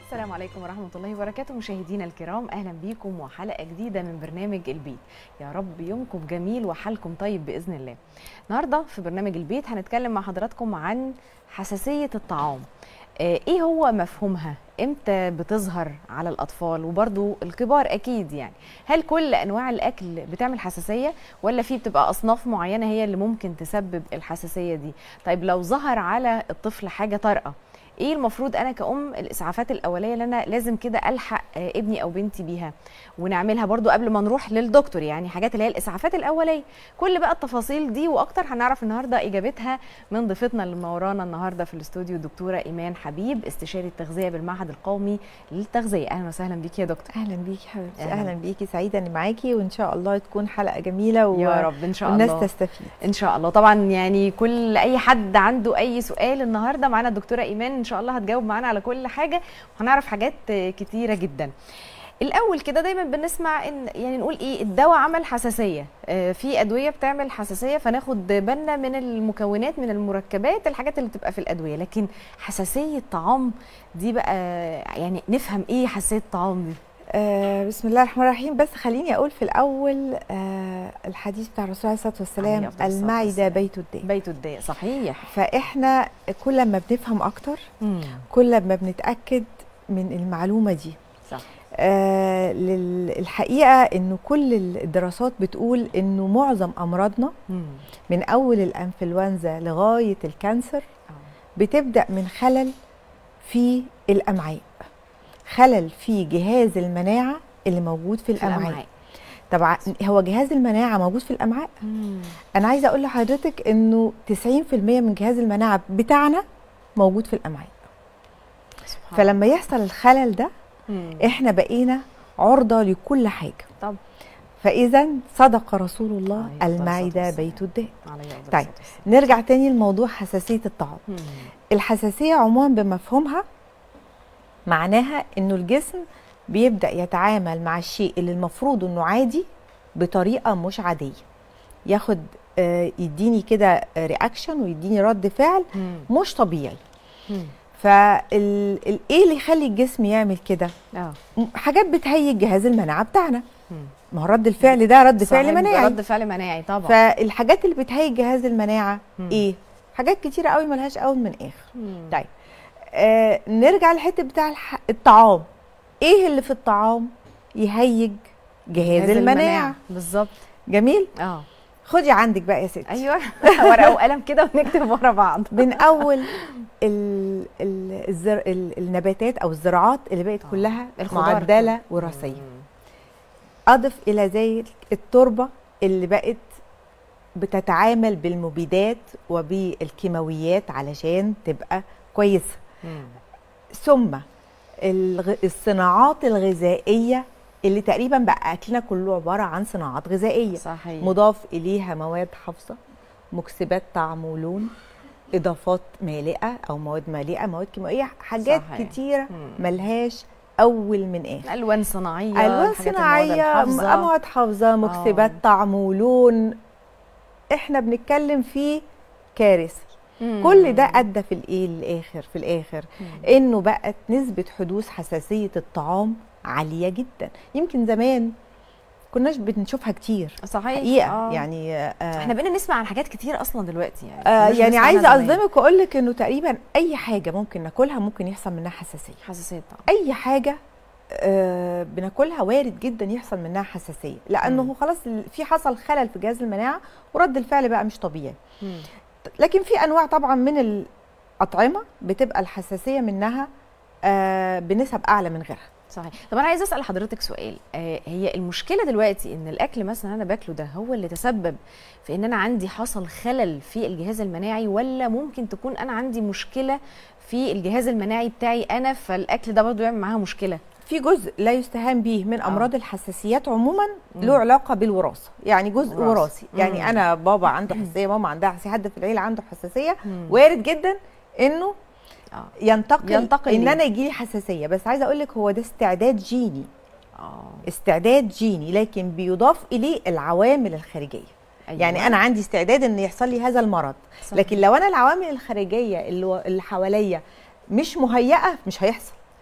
السلام عليكم ورحمة الله وبركاته مشاهدينا الكرام أهلا بيكم وحلقة جديدة من برنامج البيت يا رب يومكم جميل وحالكم طيب بإذن الله النهاردة في برنامج البيت هنتكلم مع حضراتكم عن حساسية الطعام آه، ايه هو مفهومها امتى بتظهر على الاطفال وبرضو الكبار اكيد يعني هل كل انواع الاكل بتعمل حساسيه ولا في بتبقى اصناف معينه هي اللي ممكن تسبب الحساسيه دي طيب لو ظهر على الطفل حاجه طارئه ايه المفروض انا كأم الاسعافات الاوليه اللي انا لازم كده الحق آه، ابني او بنتي بيها ونعملها برضو قبل ما نروح للدكتور يعني حاجات اللي هي الاسعافات الاوليه كل بقى التفاصيل دي واكتر هنعرف النهارده اجابتها من ضيفتنا اللي منورانا النهارده في الاستوديو الدكتوره ايمان حبيب استشاري التغذيه بالمعهد القومي للتغذيه اهلا وسهلا بيكي يا دكتور اهلا بيكي حبيبتي أهلاً. اهلا, بيكي سعيده اني معاكي وان شاء الله تكون حلقه جميله و... يا رب ان شاء والناس الله تستفيد ان شاء الله طبعا يعني كل اي حد عنده اي سؤال النهارده معانا الدكتوره ايمان ان شاء الله هتجاوب معانا على كل حاجه وهنعرف حاجات آه، كتيره جدا الاول كده دايما بنسمع ان يعني نقول ايه الدواء عمل حساسيه آه، في ادويه بتعمل حساسيه فناخد بالنا من المكونات من المركبات الحاجات اللي بتبقى في الادويه لكن حساسيه طعام دي بقى يعني نفهم ايه حساسيه الطعام دي آه بسم الله الرحمن الرحيم بس خليني اقول في الاول آه الحديث بتاع الرسول عليه الصلاه عليه والسلام أفضل الصلاة المعده والسلام. بيت الداء بيت الداء صحيح فاحنا كل ما بنفهم اكتر مم. كل ما بنتاكد من المعلومه دي صح آه لل- الحقيقه انه كل الدراسات بتقول انه معظم امراضنا مم. من اول الانفلونزا لغايه الكانسر آه. بتبدا من خلل في الامعاء خلل في جهاز المناعه اللي موجود في في الامعاء الأمعاء. طبعا هو جهاز المناعه موجود في الامعاء مم. انا عايزه اقول لحضرتك انه 90% من جهاز المناعه بتاعنا موجود في الامعاء سبحان فلما يحصل الخلل ده مم. احنا بقينا عرضه لكل حاجه طب فاذا صدق رسول الله عليه الصلاة المعده والسلام. بيت الداء عليه أفضل طيب. الصلاة والسلام. نرجع تاني لموضوع حساسيه الطعام مم. الحساسيه عموما بمفهومها معناها انه الجسم بيبدا يتعامل مع الشيء اللي المفروض انه عادي بطريقه مش عاديه ياخد آه، يديني كده رياكشن ويديني رد فعل مم. مش طبيعي مم. فايه اللي يخلي الجسم يعمل كده اه م- حاجات بتهيج جهاز المناعه بتاعنا مم. ما هو رد الفعل ده رد صحيح، فعل ده مناعي رد فعل مناعي طبعا فالحاجات اللي بتهيج جهاز المناعه مم. ايه حاجات كتيره قوي ملهاش اول من اخر مم. طيب آه نرجع للحته بتاع الح... الطعام ايه اللي في الطعام يهيج جهاز, جهاز المناعه بالظبط جميل اه خدي عندك بقى يا ستي ايوه ورقه وقلم كده ونكتب ورا بعض من اول ال... ال... الزر... ال... النباتات او الزراعات اللي بقت آه. كلها الخضار معدله كله. وراثيه مم. اضف الى ذلك التربه اللي بقت بتتعامل بالمبيدات وبالكيماويات علشان تبقى كويسه مم. ثم الغ... الصناعات الغذائيه اللي تقريبا بقى اكلنا كله عباره عن صناعات غذائيه صحيح مضاف اليها مواد حافظه مكسبات طعم ولون اضافات مالئه او مواد مالئه مواد كيماويه حاجات صحيح. كتيره مم. ملهاش اول من اخر الوان صناعيه الوان الحاجات المواد صناعيه الحافظة. مواد حافظه مكسبات طعم ولون احنا بنتكلم فيه كارثه مم. كل ده ادى في الايه الاخر في الاخر مم. انه بقت نسبه حدوث حساسيه الطعام عاليه جدا يمكن زمان كناش بنشوفها كتير صحيح حقيقه آه. يعني آه احنا بقينا نسمع عن حاجات كتير اصلا دلوقتي يعني آه كناش يعني بنسمع عايزه عنها زمان. اصدمك واقول لك انه تقريبا اي حاجه ممكن ناكلها ممكن يحصل منها حساسيه حساسيه طبعا اي حاجه آه بناكلها وارد جدا يحصل منها حساسيه لانه مم. خلاص ال- في حصل خلل في جهاز المناعه ورد الفعل بقى مش طبيعي مم. لكن في انواع طبعا من الاطعمه بتبقى الحساسيه منها آه بنسب اعلى من غيرها صحيح طب انا عايزه اسال حضرتك سؤال آه هي المشكله دلوقتي ان الاكل مثلا انا باكله ده هو اللي تسبب في ان انا عندي حصل خلل في الجهاز المناعي ولا ممكن تكون انا عندي مشكله في الجهاز المناعي بتاعي انا فالاكل ده برضو يعمل معاها مشكله في جزء لا يستهان به من آه. امراض الحساسيات عموما مم. له علاقه بالوراثه يعني جزء وراثة. وراثي يعني مم. انا بابا عنده حساسيه ماما عندها حساسيه حد في العيله عنده حساسيه مم. وارد جدا انه اه ينتقل, ينتقل ان ليه؟ انا يجي لي حساسيه بس عايزه اقول لك هو ده استعداد جيني اه استعداد جيني لكن بيضاف اليه العوامل الخارجيه أيوة. يعني انا عندي استعداد ان يحصل لي هذا المرض صحيح. لكن لو انا العوامل الخارجيه اللي, اللي حواليا مش مهيئه مش هيحصل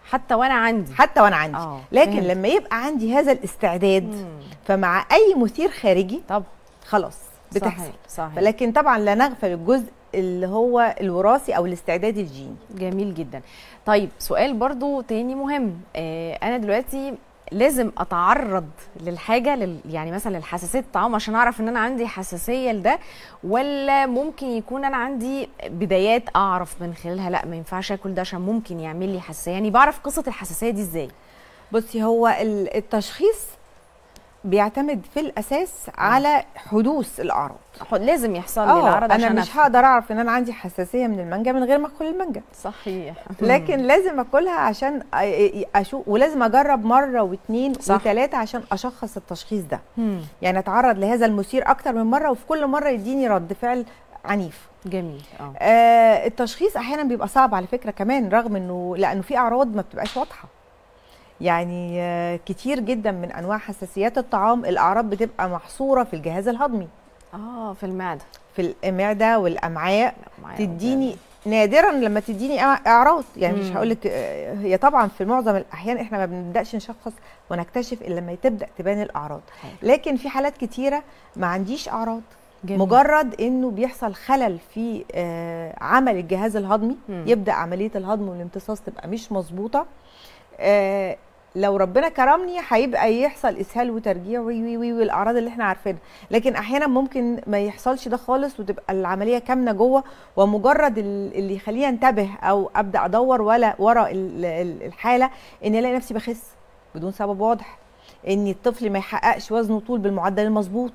حتى وانا عندي حتى وانا عندي اه لكن فهمت. لما يبقى عندي هذا الاستعداد مم. فمع اي مثير خارجي طب خلاص بتحصل صحيح صحيح لكن طبعا لا نغفل الجزء اللي هو الوراثي او الاستعداد الجيني جميل جدا طيب سؤال برضو تاني مهم آه انا دلوقتي لازم اتعرض للحاجه لل يعني مثلا للحساسيه الطعام عشان اعرف ان انا عندي حساسيه لده ولا ممكن يكون انا عندي بدايات اعرف من خلالها لا ما ينفعش اكل ده عشان ممكن يعمل لي حساسيه يعني بعرف قصه الحساسيه دي ازاي بصي هو ال- التشخيص بيعتمد في الاساس على حدوث الاعراض أح- لازم يحصل لي اه العرض انا عشان مش أفهم. هقدر اعرف ان انا عندي حساسيه من المانجا من غير ما اكل المانجا صحيح لكن لازم اكلها عشان أ- اشوف ولازم اجرب مره واثنين صح. وثلاثه عشان اشخص التشخيص ده مم. يعني اتعرض لهذا المثير اكتر من مره وفي كل مره يديني رد فعل عنيف جميل اه آه التشخيص احيانا بيبقى صعب على فكره كمان رغم انه لانه في اعراض ما بتبقاش واضحه يعني آه كتير جدا من انواع حساسيات الطعام الاعراض بتبقى محصوره في الجهاز الهضمي اه في المعده في المعده والامعاء معايا تديني نادرا لما تديني أع- اعراض يعني مش مم. هقول لك هي طبعا في معظم الاحيان احنا ما بنبداش نشخص ونكتشف الا لما تبدا تبان الاعراض حلو. لكن في حالات كتيره ما عنديش اعراض جميل. مجرد انه بيحصل خلل في آه، عمل الجهاز الهضمي مم. يبدا عمليه الهضم والامتصاص تبقى مش مظبوطه آه، لو ربنا كرمني هيبقى يحصل اسهال وترجيع وي وي وي والاعراض اللي احنا عارفينها لكن احيانا ممكن ما يحصلش ده خالص وتبقى العمليه كامنه جوه ومجرد ال- اللي يخليني انتبه او ابدا ادور ولا ورا ال- ال- الحاله اني الاقي نفسي بخس بدون سبب واضح ان الطفل ما يحققش وزنه طول بالمعدل المظبوط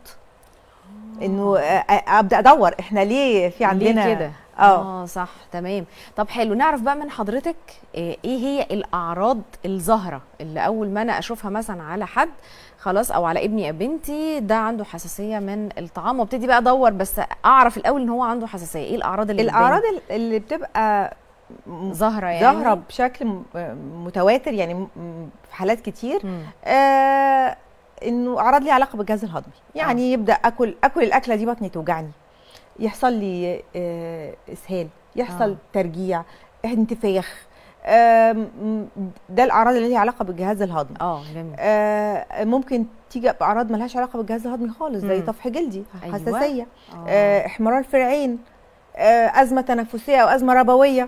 انه آه، آه، ابدا ادور احنا ليه في عندنا ليه كده اه اه صح تمام طب حلو نعرف بقى من حضرتك آه، ايه هي الاعراض الظاهره اللي اول ما انا اشوفها مثلا على حد خلاص او على ابني او بنتي ده عنده حساسيه من الطعام وابتدي بقى ادور بس اعرف الاول ان هو عنده حساسيه ايه الاعراض اللي الاعراض ال- اللي بتبقى م- ظاهره يعني ظاهره بشكل م- متواتر يعني م- م- في حالات كتير مم. آه انه اعراض ليها علاقه بالجهاز الهضمي يعني آه. يبدا اكل اكل الاكله دي بطني توجعني يحصل لي آه اسهال يحصل آه. آه. ترجيع انتفاخ آه م- ده الاعراض اللي ليها علاقه بالجهاز الهضمي اه جميل آه ممكن تيجي باعراض ملهاش علاقه بالجهاز الهضمي خالص زي مم. طفح جلدي أيوة. حساسيه اه آه احمرار في العين آه ازمه تنفسيه او ازمه ربويه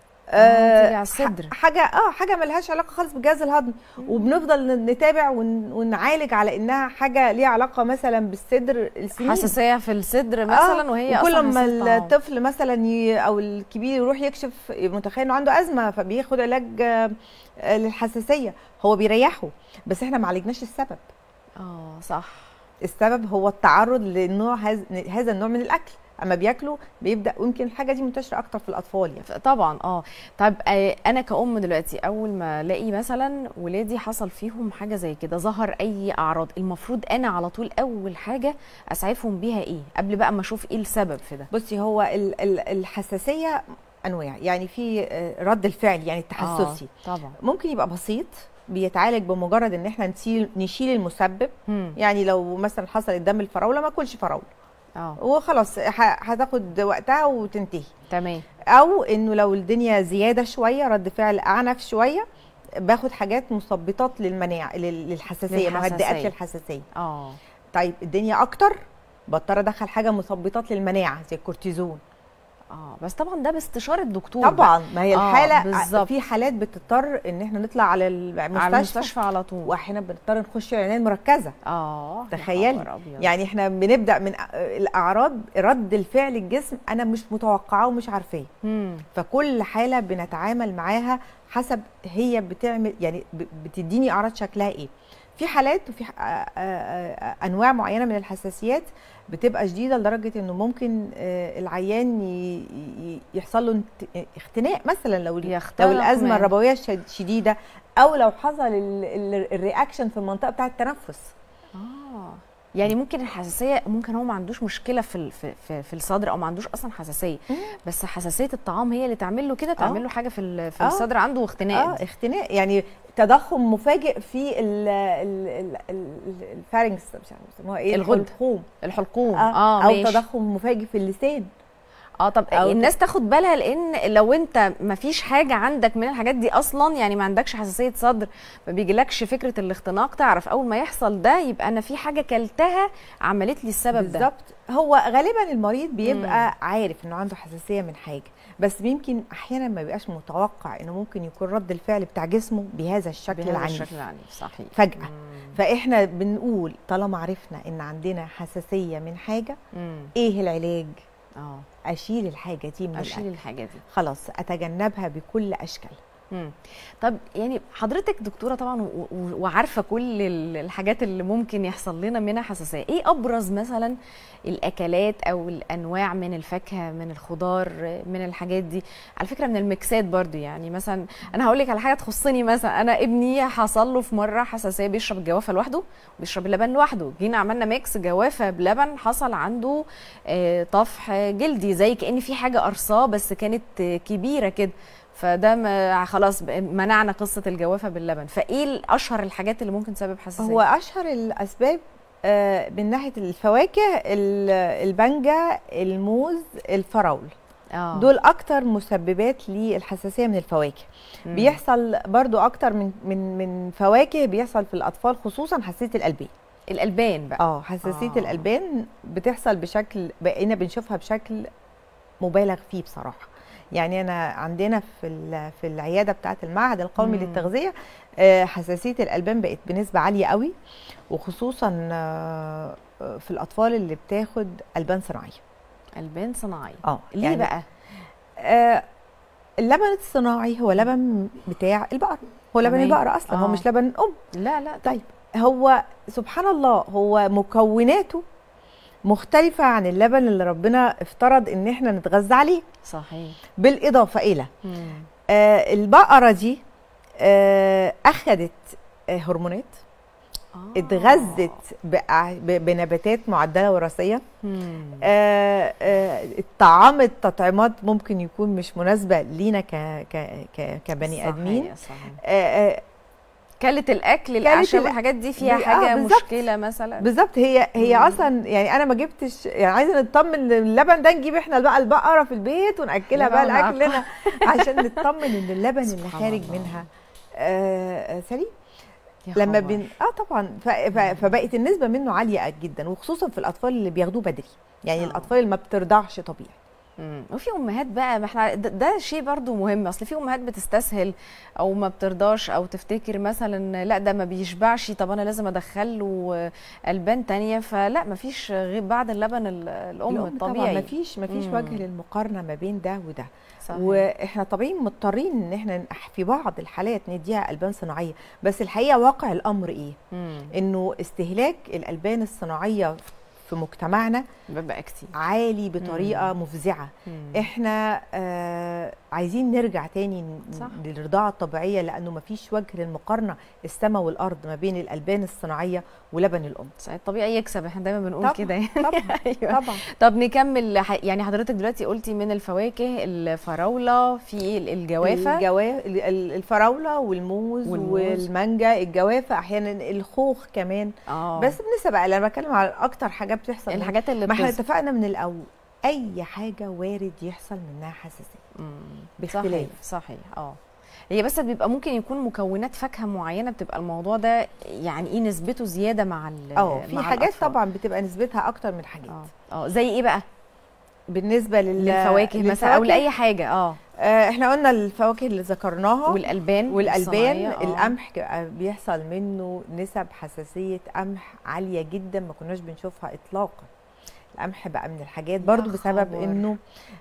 آه، تيجي على الصدر. ح- حاجه اه حاجه ملهاش علاقه خالص بالجهاز الهضمي وبنفضل نتابع ون- ونعالج على انها حاجه ليها علاقه مثلا بالصدر السنين حساسيه في الصدر مثلا آه، وهي وكل اصلا ما حساسية طعام. الطفل مثلا ي... او الكبير يروح يكشف متخيل انه عنده ازمه فبياخد علاج آه، آه، للحساسيه هو بيريحه بس احنا ما عالجناش السبب اه صح السبب هو التعرض لنوع هذا هذا النوع من الاكل اما بياكلوا بيبدا ويمكن الحاجه دي منتشره اكتر في الاطفال يعني ف- طبعا اه طيب آه، انا كأم دلوقتي اول ما الاقي مثلا ولادي حصل فيهم حاجه زي كده ظهر اي اعراض المفروض انا على طول اول حاجه اسعفهم بيها ايه قبل بقى ما اشوف ايه السبب في ده بصي هو ال- ال- الحساسيه انواع يعني في آه، رد الفعل يعني التحسسي آه طبعا ممكن يبقى بسيط بيتعالج بمجرد ان احنا نشيل نشيل المسبب مم. يعني لو مثلا حصل الدم الفراوله ما اكلش فراوله اه وخلاص ه- هتاخد وقتها وتنتهي تمام او انه لو الدنيا زياده شويه رد فعل اعنف شويه باخد حاجات مثبطات للمناعه لل- للحساسيه مهدئات للحساسية. للحساسيه اه طيب الدنيا اكتر بضطر ادخل حاجه مثبطات للمناعه زي الكورتيزون اه بس طبعا ده باستشاره الدكتور بقى. طبعا ما هي آه، الحاله بالظبط. في حالات بتضطر ان احنا نطلع على المستشفى, على المستشفى على طول واحيانا بنضطر نخش العنايه المركزه اه يا تخيلي. خبر أبيض. يعني احنا بنبدا من أ- الاعراض رد الفعل الجسم انا مش متوقعاه ومش عارفاه مم. فكل حاله بنتعامل معاها حسب هي بتعمل يعني ب- بتديني اعراض شكلها ايه في حالات وفي ح- آ- آ- آ- انواع معينه من الحساسيات بتبقى شديده لدرجه انه ممكن آه، العيان ي- ي- يحصل له انت- اختناق مثلا لو ال- يختنق لو الازمه كمان. الربويه شد- شديده او لو حصل ال- ال- الرياكشن في المنطقه بتاعه التنفس اه يعني ممكن الحساسيه ممكن هو ما عندوش مشكله في ال- في في, في الصدر او ما عندوش اصلا حساسيه مم. بس حساسيه الطعام هي اللي تعمل له كده تعمل له حاجه في ال- في آه. الصدر عنده اختناق اه اختناق يعني تضخم مفاجئ في ال ال ال ال الفارنكس مش عارفه يسموها ايه الغدة. الحلقوم الحلقوم آه. اه او ماشي. تضخم مفاجئ في اللسان اه طب أو ت- الناس تاخد بالها لان لو انت ما فيش حاجه عندك من الحاجات دي اصلا يعني ما عندكش حساسيه صدر ما بيجيلكش فكره الاختناق تعرف اول ما يحصل ده يبقى انا في حاجه كلتها عملت لي السبب ده بالظبط هو غالبا المريض بيبقى عارف انه عنده حساسيه من حاجه بس يمكن احيانا ما بيبقاش متوقع انه ممكن يكون رد الفعل بتاع جسمه بهذا الشكل بهذا العنيف الشكل العنيف صحيح فجاه مم. فاحنا بنقول طالما عرفنا ان عندنا حساسيه من حاجه مم. ايه العلاج اه اشيل الحاجه دي من اشيل الأكل. الحاجه دي خلاص اتجنبها بكل اشكال مم. طب يعني حضرتك دكتوره طبعا و- و- وعارفه كل ال- الحاجات اللي ممكن يحصل لنا منها حساسيه ايه ابرز مثلا الاكلات او الانواع من الفاكهه من الخضار من الحاجات دي على فكره من الميكسات برضو يعني مثلا انا هقول لك على حاجه تخصني مثلا انا ابني حصل له في مره حساسيه بيشرب الجوافه لوحده وبيشرب اللبن لوحده جينا عملنا ميكس جوافه بلبن حصل عنده آه، طفح جلدي زي كان في حاجه قرصاه بس كانت آه، كبيره كده فده ما خلاص بقى منعنا قصه الجوافه باللبن فايه اشهر الحاجات اللي ممكن تسبب حساسيه هو اشهر الاسباب آه، من ناحيه الفواكه ال- البنجة الموز الفراوله آه. دول اكتر مسببات للحساسيه من الفواكه مم. بيحصل برضو اكتر من من من فواكه بيحصل في الاطفال خصوصا حساسيه الالبان الالبان بقى اه حساسيه آه. آه. الالبان بتحصل بشكل بقينا بنشوفها بشكل مبالغ فيه بصراحه يعني انا عندنا في ال- في العياده بتاعه المعهد القومي مم. للتغذيه آه، حساسيه الالبان بقت بنسبه عاليه قوي وخصوصا آه، في الاطفال اللي بتاخد البان صناعيه البان صناعي اه ليه يعني بقى آه، اللبن الصناعي هو لبن بتاع البقر هو لبن تمام. البقره اصلا هو آه. مش لبن ام لا لا طيب هو سبحان الله هو مكوناته مختلفة عن اللبن اللي ربنا افترض ان احنا نتغذى عليه صحيح بالإضافة إلى مم. آه البقرة دي آه أخدت آه هرمونات آه. اتغذت بأع- ب- بنباتات معدلة وراثية مم. آه آه اتطعمت تطعيمات ممكن يكون مش مناسبة لينا ك ك ك كبني صحيح، آدمين صحيح. آه آه كلت الاكل كلت الاعشاب الأ- والحاجات دي فيها بي- آه، حاجه بالظبط. مشكله مثلا بالظبط هي هي مم. اصلا يعني انا ما جبتش يعني عايزه نطمن إن اللبن ده نجيب احنا بقى البقره في البيت وناكلها بقى لبن لاكلنا عشان نطمن ان اللبن اللي سبحان خارج الله. منها آه آه، سليم يا لما خبر. بن اه طبعا ف... ف... فبقت النسبه منه عاليه جدا وخصوصا في الاطفال اللي بياخدوه بدري يعني آه. الاطفال اللي ما بترضعش طبيعي مم. وفي امهات بقى ما احنا ده, ده شيء برضو مهم اصل في امهات بتستسهل او ما بترضاش او تفتكر مثلا لا ده ما بيشبعش طب انا لازم ادخل له البان تانية فلا ما فيش غير بعد اللبن ال- الام الأم طبعا الطبيعي ما فيش ما فيش مم. وجه للمقارنه ما بين ده وده صحيح. واحنا طبيعي مضطرين ان احنا في بعض الحالات نديها البان صناعيه بس الحقيقه واقع الامر ايه مم. انه استهلاك الالبان الصناعيه في مجتمعنا بيبقى كتير عالي بطريقه مفزعه مم. احنا آه عايزين نرجع تاني ن- صح. للرضاعه الطبيعيه لانه مفيش وجه للمقارنه السماء والارض ما بين الالبان الصناعيه ولبن الام صحيح، الطبيعي يكسب احنا دايما بنقول طبعاً، كده يعني طبعا ايوه طبعا طب نكمل ح- يعني حضرتك دلوقتي قلتي من الفواكه الفراوله في ال- الجوافه الجوا... ال- ال- الفراوله والموز, والموز. والمانجا الجوافه احيانا الخوخ كمان اه بس بنسبه بقى انا بتكلم على اكتر حاجات بتحصل من- الحاجات اللي ما احنا بتص- اتفقنا من الاول اي حاجه وارد يحصل منها حساسيه مم. باختلاف. صحيح صحيح اه هي بس بيبقى ممكن يكون مكونات فاكهه معينه بتبقى الموضوع ده يعني ايه نسبته زياده مع ال اه في مع حاجات الأطفال. طبعا بتبقى نسبتها اكتر من حاجات اه اه زي ايه بقى بالنسبه لل... للفواكه مثلا او للفواكه، لاي حاجه اه آه احنا قلنا الفواكه اللي ذكرناها والالبان والالبان الصناعية، آه. القمح بقى بيحصل منه نسب حساسيه قمح عاليه جدا ما كناش بنشوفها اطلاقا القمح بقى من الحاجات برضو يا بسبب خبر. انه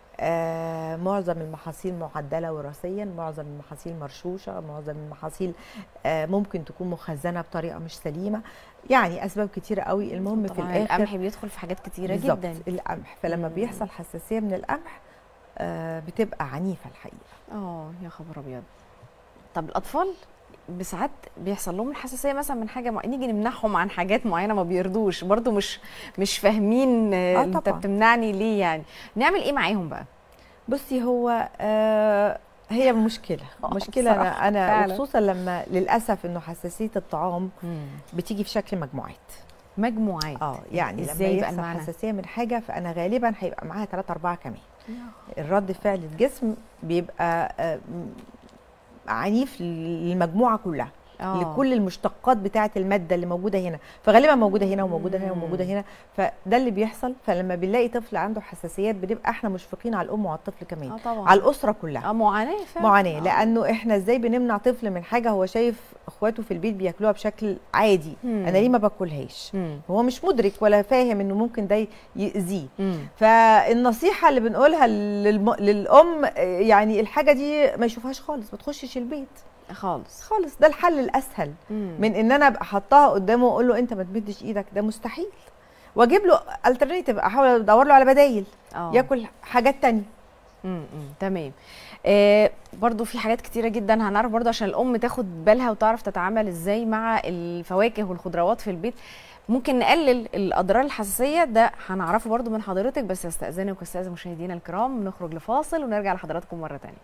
آه معظم المحاصيل معدله وراثيا معظم المحاصيل مرشوشه معظم المحاصيل آه ممكن تكون مخزنه بطريقه مش سليمه يعني اسباب كتيره قوي المهم في طبعا الاخر القمح بيدخل في حاجات كتيره بالظبط جدا القمح فلما مم. بيحصل حساسيه من القمح آه بتبقى عنيفه الحقيقه اه يا خبر ابيض طب الاطفال بساعات بيحصل لهم الحساسيه مثلا من حاجه معينه نيجي نمنعهم عن حاجات معينه ما بيرضوش برضو مش مش فاهمين آه آه انت طبعاً. بتمنعني ليه يعني نعمل ايه معاهم بقى بصي هو آه هي مشكله آه، مشكله بصراحة، انا انا فعلاً. وخصوصا لما للاسف انه حساسيه الطعام بتيجي في شكل مجموعات مجموعات اه يعني لما إزاي بقى يحصل المعنى؟ حساسيه من حاجه فانا غالبا هيبقى معاها 3 4 كمان الرد فعل الجسم بيبقى آه، م- عنيف للمجموعه كلها آه. لكل المشتقات بتاعه الماده اللي موجوده هنا فغالبا موجوده هنا وموجوده هنا وموجوده هنا فده اللي بيحصل فلما بنلاقي طفل عنده حساسيات بنبقى احنا مشفقين على الام وعلى الطفل كمان اه طبعا على الاسره كلها اه معاناه فعلا معاناه آه. لانه احنا ازاي بنمنع طفل من حاجه هو شايف اخواته في البيت بياكلوها بشكل عادي مم. انا ليه ما باكلهاش مم. هو مش مدرك ولا فاهم انه ممكن ده يأذيه مم. فالنصيحه اللي بنقولها للم... للام آه، يعني الحاجه دي ما يشوفهاش خالص ما تخشش البيت خالص خالص ده الحل الاسهل مم. من ان انا ابقى حطاها قدامه واقول له انت ما تمدش ايدك ده مستحيل واجيب له الترناتيف احاول ادور له على بدايل آه. ياكل حاجات تانية امم أمم، تمام آه برضو في حاجات كتيرة جدا هنعرف برضو عشان الأم تاخد بالها وتعرف تتعامل ازاي مع الفواكه والخضروات في البيت ممكن نقلل الأضرار الحساسية ده هنعرفه برضو من حضرتك بس استأذنك واستأذن مشاهدينا الكرام نخرج لفاصل ونرجع لحضراتكم مرة تانية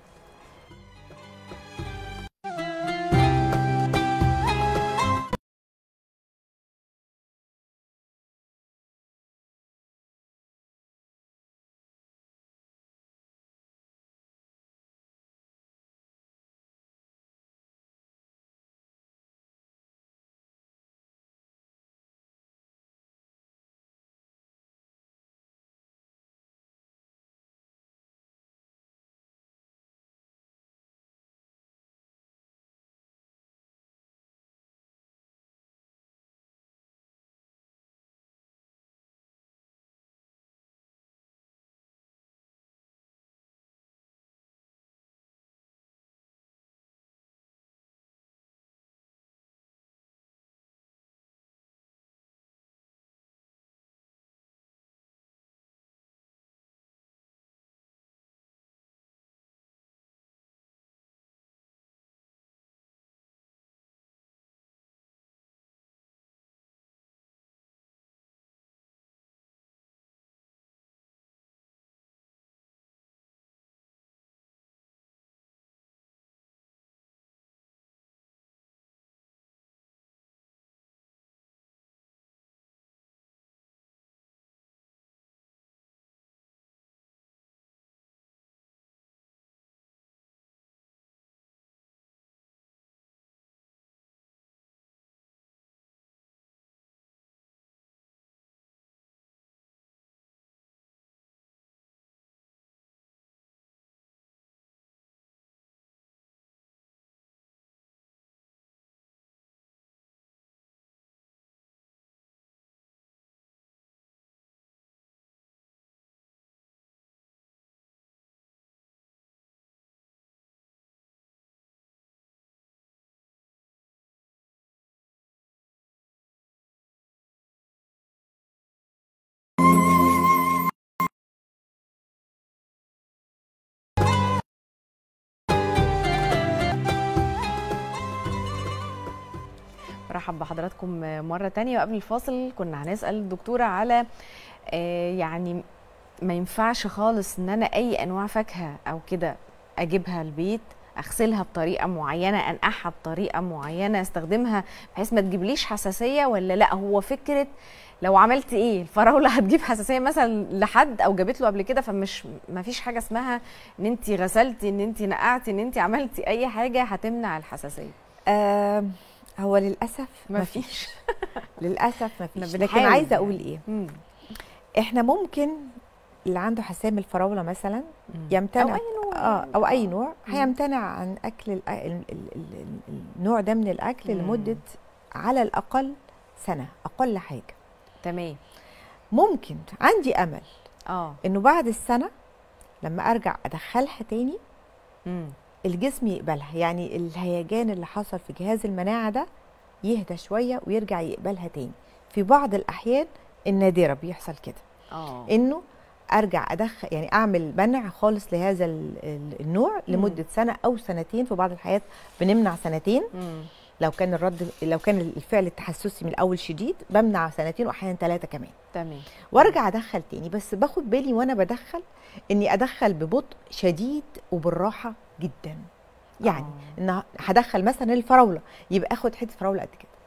برحب بحضراتكم مرة تانية وقبل الفاصل كنا هنسأل الدكتورة على آه، يعني ما ينفعش خالص ان انا اي انواع فاكهة او كده اجيبها البيت اغسلها بطريقة معينة انقعها بطريقة معينة استخدمها بحيث ما تجيبليش حساسية ولا لا هو فكرة لو عملت ايه الفراولة هتجيب حساسية مثلا لحد او جابت له قبل كده فمش ما فيش حاجة اسمها ان انت غسلتي ان انت نقعتي ان انت عملتي اي حاجة هتمنع الحساسية آه هو للاسف ما ما فيش. فيش للاسف ما إحنا فيش لكن بنحاول عايزه يعني. اقول ايه مم. احنا ممكن اللي عنده حساسيه من الفراوله مثلا مم. يمتنع او اي نوع اه يعني. او اي نوع مم. هيمتنع عن اكل ال- ال- ال- ال- النوع ده من الاكل مم. لمده على الاقل سنه اقل حاجه تمام ممكن عندي امل اه انه بعد السنه لما ارجع ادخلها تاني مم. الجسم يقبلها يعني الهيجان اللي حصل في جهاز المناعه ده يهدى شويه ويرجع يقبلها تاني في بعض الاحيان النادره بيحصل كده اه انه ارجع ادخل يعني اعمل منع خالص لهذا ال- ال- النوع لمده سنه او سنتين في بعض الحالات بنمنع سنتين مم. لو كان الرد لو كان الفعل التحسسي من الاول شديد بمنع سنتين واحيانا ثلاثه كمان تمام وارجع ادخل تاني بس باخد بالي وانا بدخل اني ادخل ببطء شديد وبالراحه جدا يعني آه. ان هدخل مثلا الفراوله يبقى اخد حته فراوله قد كده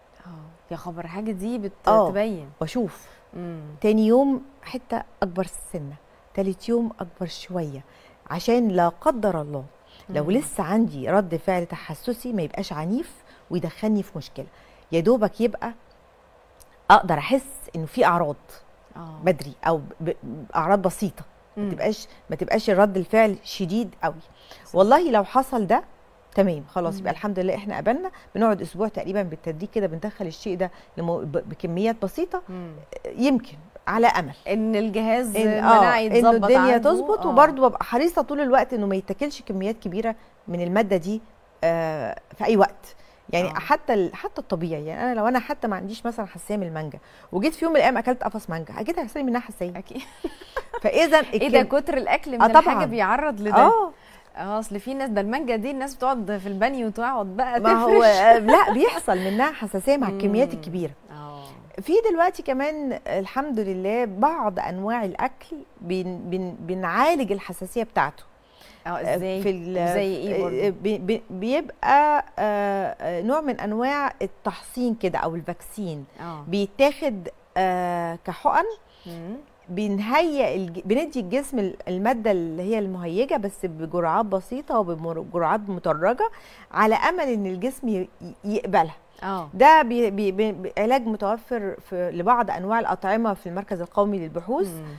اه يا خبر حاجه دي آه. بتبين واشوف امم تاني يوم حته اكبر سنه تالت يوم اكبر شويه عشان لا قدر الله لو مم. لسه عندي رد فعل تحسسي ما يبقاش عنيف ويدخلني في مشكله يا دوبك يبقى اقدر احس انه في اعراض اه بدري او ب- اعراض بسيطه ما مم. تبقاش ما تبقاش الرد الفعل شديد قوي والله لو حصل ده تمام خلاص يبقى مم. الحمد لله احنا قبلنا بنقعد اسبوع تقريبا بالتدريج كده بندخل الشيء ده لمو- ب- بكميات بسيطه مم. يمكن على امل ان الجهاز إن المناعي انه يتظبط الدنيا عنده. تظبط آه. وبرضه ببقى حريصه طول الوقت انه ما يتاكلش كميات كبيره من الماده دي آه في اي وقت يعني آه. حتى ال- حتى الطبيعي يعني انا لو انا حتى ما عنديش مثلا حساسيه من المانجا وجيت في يوم من الايام اكلت قفص مانجا اكيد هيحصل لي منها حساسيه اكيد فاذا ايه ده الكم- كتر الاكل من آه الحاجه طبعاً. بيعرض لده اه اه اصل في ناس ده المانجا دي الناس بتقعد في البانيو وتقعد بقى ما هو تفرش آه، لا بيحصل منها حساسيه مع الكميات مم. الكبيره اه في دلوقتي كمان الحمد لله بعض انواع الاكل بن بن بنعالج الحساسيه بتاعته اه ازاي في ال- زي ايه برضه بي- بي- بيبقى آه، آه، نوع من انواع التحصين كده او الفاكسين اه بيتاخد آه، كحقن مم. بنهيئ الج... بندي الجسم ال- الماده اللي هي المهيجه بس بجرعات بسيطه وبجرعات مدرجه على امل ان الجسم ي- يقبلها اه ده بي بي بي علاج متوفر في لبعض انواع الاطعمه في المركز القومي للبحوث مم.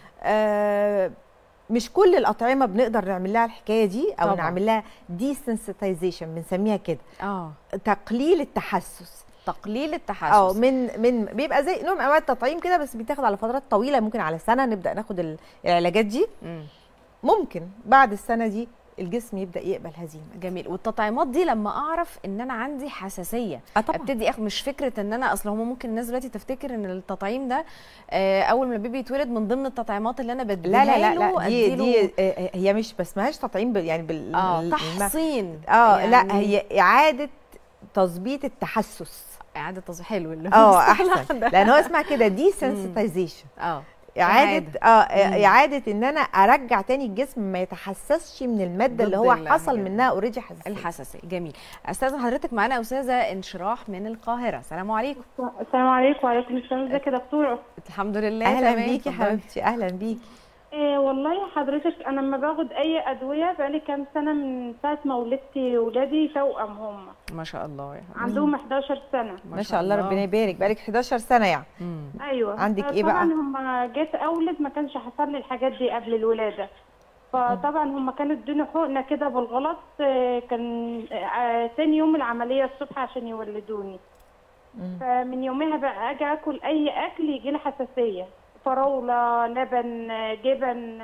آه مش كل الاطعمه بنقدر نعمل لها الحكايه دي او طبعاً. نعمل لها ديسنسيتايزيشن بنسميها كده اه تقليل التحسس تقليل اه التحسس من من بيبقى زي نوع من انواع التطعيم كده بس بيتاخد على فترات طويله ممكن على سنه نبدا ناخد ال- العلاجات دي مم. ممكن بعد السنه دي الجسم يبدا يقبل هذه الماده جميل والتطعيمات دي لما اعرف ان انا عندي حساسيه اه طبعا ابتدي اخد مش فكره ان انا اصل هم ممكن الناس دلوقتي تفتكر ان التطعيم ده آه، اول ما البيبي يتولد من ضمن التطعيمات اللي انا بديها لا لا لا, له لا دي أديله- دي آه، هي مش ما اسمهاش تطعيم بال- يعني بال اه الم- تحصين اه يعني لا هي اعاده تظبيط التحسس اعاده تصحيح حلو اللي هو اه المصطلح احسن ده. لان هو اسمها كده دي سنسيتايزيشن اه اعاده اه مم. اعاده ان انا ارجع تاني الجسم ما يتحسسش من الماده اللي ضد هو ال- حصل الحاجات. منها اوريدي حساسيه الحساسيه جميل استاذ حضرتك معانا استاذه انشراح من القاهره السلام عليكم السلام عليكم وعليكم السلام ازيك يا دكتوره الحمد لله اهلا تمام، بيكي اتفضلي. حبيبتي اهلا بيكي إيه والله حضرتك انا لما باخد اي ادويه بقالي كام سنه من ساعه ما ولدت ولادي توأم هم ما شاء الله يا حبيبي. عندهم 11 سنه ما شاء الله ربنا يبارك بقالك 11 سنه يعني مم. ايوه عندك إيه بقى؟ طبعا هم جيت اولد ما كانش حصل لي الحاجات دي قبل الولاده فطبعا هم كانوا ادوني حقنه كده بالغلط آه، كان آه، تاني يوم العمليه الصبح عشان يولدوني مم. فمن يومها بقى اجي اكل اي اكل يجي لي حساسيه فراوله لبن آه، جبن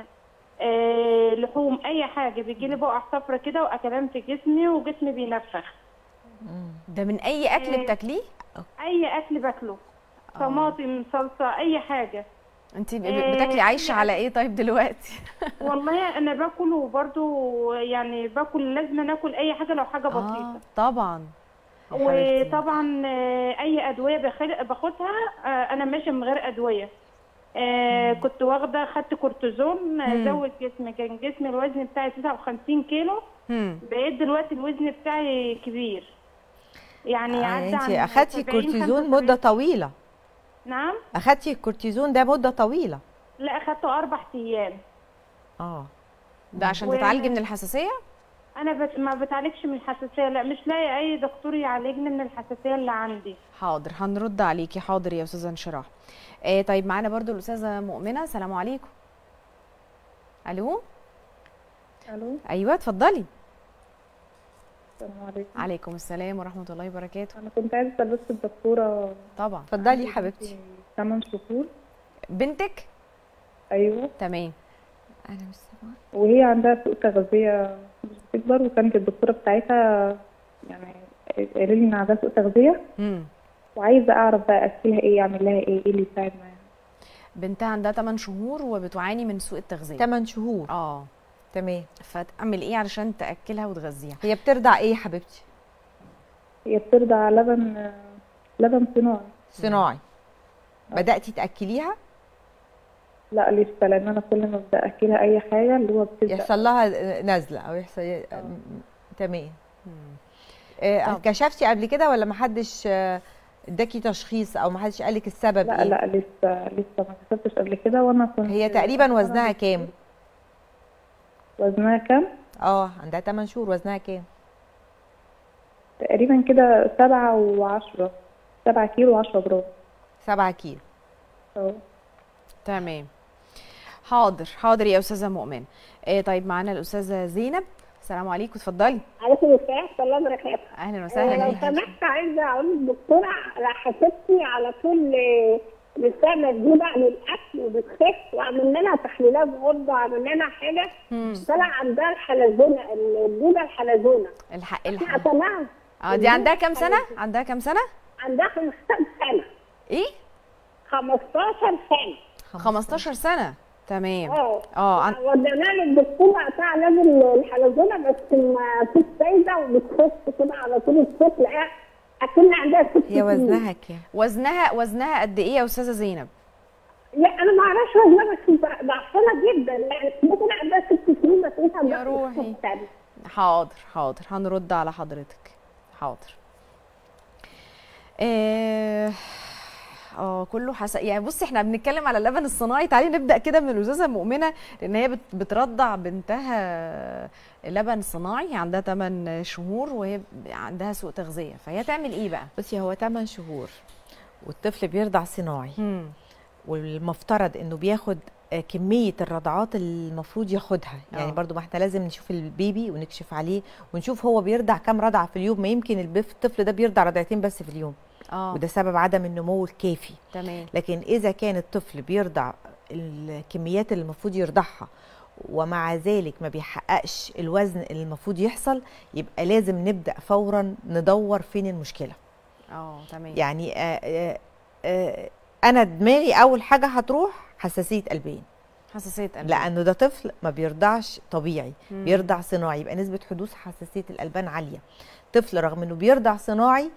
آه، لحوم اي حاجه بيجي لي بقع صفرة كده واكلام في جسمي وجسمي بينفخ مم. ده من اي اكل إيه. بتاكليه اي اكل باكله طماطم صلصه اي حاجه انت ب- إيه، بتاكلي عايشه يعني- على ايه طيب دلوقتي والله انا باكل وبرده يعني باكل لازم ناكل اي حاجه لو حاجه اه بسيطه طبعا يا حبيبتي. وطبعا آه، اي ادويه بخل- باخدها آه، انا ماشيه من غير ادويه آه كنت واخده خدت كورتيزون آه، مم. زود جسمي كان جسمي الوزن بتاعي 59 كيلو هم. بقيت دلوقتي الوزن بتاعي كبير يعني آه، عدى انت عن اخدتي 70 كورتيزون 75. مده طويله نعم اخدتي الكورتيزون ده مده طويله لا اخدته اربع ايام اه ده عشان و- تتعالجي من الحساسيه انا بت... ما بتعالجش من الحساسيه لا مش لاقي اي دكتور يعالجني من الحساسيه اللي عندي حاضر هنرد عليكي حاضر يا استاذه انشراح آه طيب معانا برضو الاستاذه مؤمنه السلام عليكم الو الو ايوه اتفضلي السلام عليكم عليكم السلام ورحمه الله وبركاته انا كنت عايزه اسال بس الدكتوره طبعا اتفضلي يا حبيبتي 8 شهور بنتك ايوه تمام انا مش سامعه وهي عندها سوء تغذيه مش بتكبر وكانت الدكتوره بتاعتها يعني قالوا لي ان عندها سوء تغذيه امم وعايزه اعرف بقى اكلها ايه اعمل لها ايه ايه اللي يساعد معاها بنتها عندها 8 شهور وبتعاني من سوء التغذيه 8 شهور اه تمام فتعمل ايه علشان تاكلها وتغذيها هي بترضع ايه يا حبيبتي هي بترضع لبن لبن صناعي صناعي بداتي تاكليها لا لسه لان انا كل ما ابدا اكلها اي حاجه اللي هو بتبدا يحصل لها نزله او يحصل م- تمام مم. آه، طب. كشفتي قبل كده ولا ما حدش آه، اداكي تشخيص او ما حدش قالك السبب لا ايه لا لسه لسه ما كسبتش قبل كده وانا كنت هي تقريبا وزنها كام وزنها كام اه عندها 8 شهور وزنها كام تقريبا كده سبعة وعشرة سبعة كيلو وعشرة جرام 7 كيلو اه تمام حاضر حاضر يا استاذه مؤمن آه طيب معانا الاستاذه زينب السلام عليكم اتفضلي عليكم السلام ورحمة الله وبركاته اهلا آه، وسهلا لو بيكي. سمحت عايزة أقول للدكتورة على حسبتي على طول آه، لسه مسجونة عن الأكل وبتخف وعمل لنا تحليلات غدة وعمل لنا حاجة مم. طلع عندها الحلزونة الجودة الحلزونة الحق احنا الحق قتلناها اه دي عندها كام سنه عندها كام سنه عندها 15 سنة ايه 15 سنة 15 سنه تمام اه اه عن... وديناها للدكتور قطع علاج الحلزونة بس ما فيش فايدة وبتخف كده على طول الطفل آه، أكن عندها ست هي سنين. وزنها كام وزنها وزنها قد ايه يا استاذه زينب لا انا ما اعرفش وزنها بس ضعفانه جدا يعني ممكن عندها ست سنين بس انت يا روحي. حاضر حاضر هنرد على حضرتك حاضر اه اه كله حس... يعني بصي احنا بنتكلم على اللبن الصناعي تعالي نبدا كده من الاستاذه مؤمنه لان هي بت... بترضع بنتها لبن صناعي عندها 8 شهور وهي عندها سوء تغذيه فهي تعمل ايه بقى؟ بصي هو 8 شهور والطفل بيرضع صناعي مم. والمفترض انه بياخد آه، كميه الرضعات اللي المفروض ياخدها يعني آه. برضو ما احنا لازم نشوف البيبي ونكشف عليه ونشوف هو بيرضع كام رضعه في اليوم ما يمكن البف- الطفل ده بيرضع رضعتين بس في اليوم اه وده سبب عدم النمو الكافي تمام لكن اذا كان الطفل بيرضع الكميات اللي المفروض يرضعها ومع ذلك ما بيحققش الوزن اللي المفروض يحصل يبقى لازم نبدا فورا ندور فين المشكله اه تمام يعني آه آه آه انا دماغي اول حاجه هتروح حساسيه قلبين حساسيه قلب لانه ده طفل ما بيرضعش طبيعي مم. بيرضع صناعي يبقى نسبه حدوث حساسيه الالبان عاليه طفل رغم انه بيرضع صناعي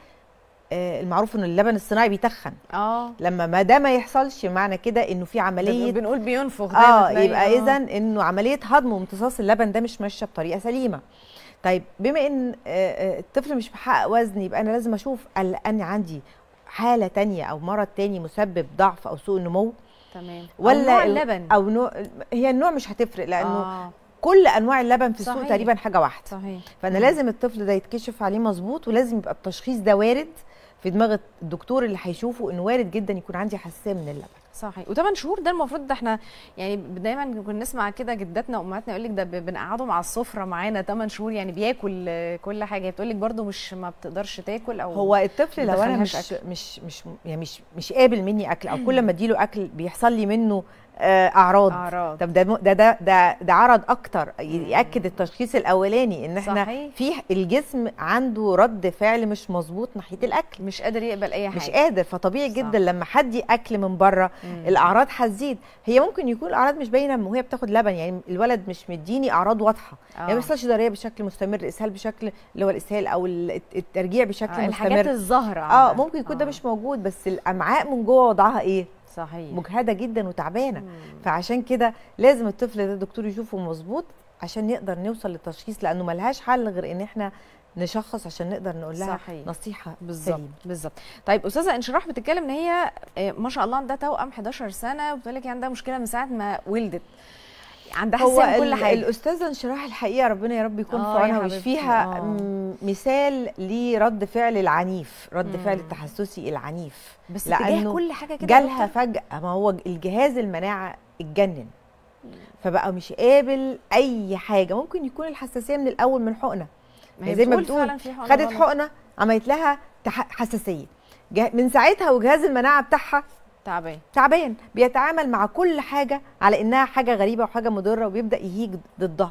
آه المعروف ان اللبن الصناعي بيتخن اه لما ما ده ما يحصلش معنى كده انه في عمليه بنقول بينفخ ده اه بتلاقي- يبقى آه. اذا انه عمليه هضم وامتصاص اللبن ده مش ماشيه بطريقه سليمه طيب بما ان آه، آه، الطفل مش محقق وزن يبقى انا لازم اشوف هل انا عندي حاله تانية او مرض تاني مسبب ضعف او سوء نمو تمام ولا أو نوع ال- اللبن او نوع هي النوع مش هتفرق لانه آه. كل انواع اللبن في السوق صحيح. تقريبا حاجه واحده صحيح فانا مم. لازم الطفل ده يتكشف عليه مظبوط ولازم يبقى التشخيص ده وارد في دماغ الدكتور اللي هيشوفه انه وارد جدا يكون عندي حساسيه من اللبن صحيح وثمان شهور ده المفروض ده احنا يعني دايما كنا نسمع كده جداتنا وامهاتنا يقول لك ده ب- بنقعدهم على السفره معانا 8 شهور يعني بياكل آه، كل حاجه بتقول لك برده مش ما بتقدرش تاكل او هو الطفل لو انا مدخلهاش مش مش مش يعني مش مش قابل مني اكل او كل ما اديله اكل بيحصل لي منه آه، اعراض اعراض طب ده م- ده ده ده, ده عرض اكتر ياكد التشخيص الاولاني ان احنا صحيح. في الجسم عنده رد فعل مش مظبوط ناحيه الاكل مش قادر يقبل اي حاجه مش قادر فطبيعي صح. جدا لما حد اكل من بره مم. الاعراض هتزيد هي ممكن يكون الاعراض مش باينه وهي بتاخد لبن يعني الولد مش مديني اعراض واضحه آه. يعني ما بيحصلش ضريه بشكل مستمر اسهال بشكل اللي هو الاسهال او ال- الترجيع بشكل آه الحاجات مستمر الظاهره اه عندها. ممكن يكون ده آه. مش موجود بس الامعاء من جوه وضعها ايه صحيح مجهده جدا وتعبانه مم. فعشان كده لازم الطفل ده الدكتور يشوفه مظبوط عشان نقدر نوصل للتشخيص لانه ملهاش حل غير ان احنا نشخص عشان نقدر نقول لها صحيح. نصيحه بالظبط سليمه بالظبط طيب استاذه انشراح بتتكلم ان هي آه، ما شاء الله عندها توأم 11 سنه وبتقول لك هي عندها مشكله من ساعه ما ولدت عندها هو حساسيه من كل ال- حاجه الاستاذه انشراح الحقيقه ربنا يا رب يكون آه في يا عونها حبيبتي، ويشفيها آه. م- مثال لرد فعل العنيف رد مم. فعل التحسسي العنيف بس تجاه لأنه كل حاجه كده يا جالها دكتور؟ فجأة ما هو الجهاز المناعة اتجنن فبقى مش قابل أي حاجة ممكن يكون الحساسية من الأول من حقنة ما هي زي ما بتقول بتقول فعلا في حقنة خدت غلط. حقنة عملت لها تح- حساسية جه- من ساعتها وجهاز المناعة بتاعها تعبان تعبان بيتعامل مع كل حاجة على إنها حاجة غريبة وحاجة مضرة وبيبدأ يهيج ضدها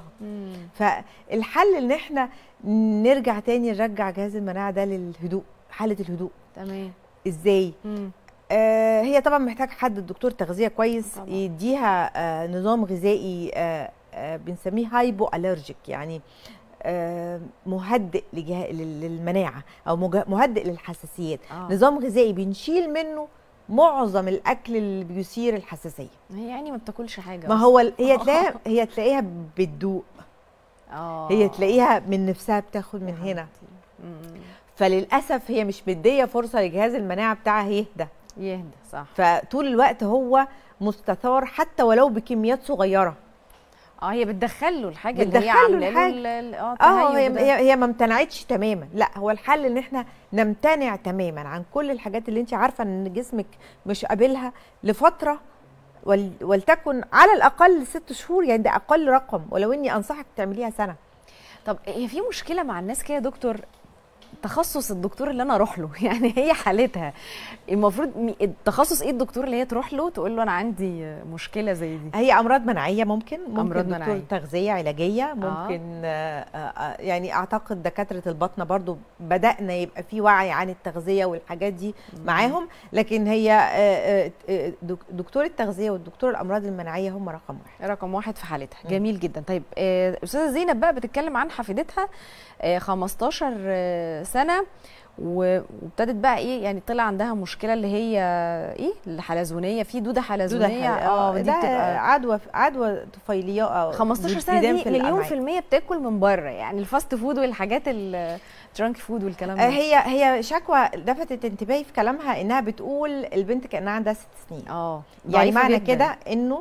فالحل إن إحنا نرجع تاني نرجع جهاز المناعة ده للهدوء حالة الهدوء تمام إزاي؟ مم. آه هي طبعا محتاج حد الدكتور تغذيه كويس طبعاً. يديها آه نظام غذائي آه آه بنسميه هايبو الرجيك يعني آه مهدئ لجه... لل- للمناعه او مج... مهدئ للحساسيات آه. نظام غذائي بنشيل منه معظم الاكل اللي بيثير الحساسيه هي يعني ما بتاكلش حاجه ما أصلاً. هو ال- هي تلاقيها هي تلاقيها بتدوق اه هي تلاقيها من نفسها بتاخد من هنا مم. فللاسف هي مش مديه فرصه لجهاز المناعه بتاعها يهدى يهدى صح فطول الوقت هو مستثار حتى ولو بكميات صغيره اه هي بتدخل له الحاجه اللي هي بتدخل له عامله له الحاجة. ال- ال- اه اه هي التهيؤ ده. هي هي ما امتنعتش تماما لا هو الحل ان احنا نمتنع تماما عن كل الحاجات اللي انت عارفه ان جسمك مش قابلها لفتره ول ولتكن على الاقل ست شهور يعني ده اقل رقم ولو اني انصحك تعمليها سنه طب هي في مشكله مع الناس كده يا دكتور تخصص الدكتور اللي انا اروح له يعني هي حالتها المفروض مي- التخصص ايه الدكتور اللي هي تروح له تقول له انا عندي مشكله زي دي هي امراض مناعيه ممكن ممكن أمراض دكتور مناعية. تغذيه علاجيه ممكن آه. آه يعني اعتقد دكاتره البطنه برضو بدانا يبقى في وعي عن التغذيه والحاجات دي معاهم لكن هي آه، آه، آه، دك- دكتور التغذيه والدكتور الامراض المناعيه هم رقم واحد رقم واحد في حالتها مم. جميل جدا طيب آه، استاذه زينب بقى بتتكلم عن حفيدتها آه، 15 آه، سنه و- وابتدت بقى ايه يعني طلع عندها مشكله اللي هي ايه الحلزونيه في دوده حلزونيه اه دي ده بتبقى عدوى عدوى طفيليه اه 15 سنه ديدان دي في مليون الأمعاء. في المية بتاكل من بره يعني الفاست فود والحاجات الجرانك فود والكلام آه، ده هي هي شكوى لفتت انتباهي في كلامها انها بتقول البنت كانها عندها ست سنين اه يعني ضعيفة معنى جداً. كده انه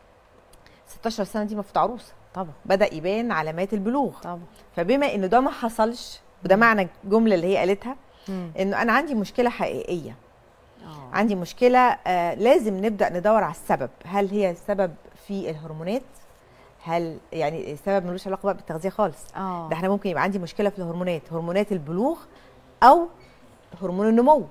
16 سنه دي المفروض عروسه طبعا بدا يبان علامات البلوغ طبعا فبما انه ده ما حصلش وده معنى الجمله اللي هي قالتها مم. انه انا عندي مشكله حقيقيه اه عندي مشكله آه لازم نبدا ندور على السبب هل هي السبب في الهرمونات هل يعني السبب ملوش علاقه بقى بالتغذيه خالص اه ده احنا ممكن يبقى عندي مشكله في الهرمونات هرمونات البلوغ او هرمون النمو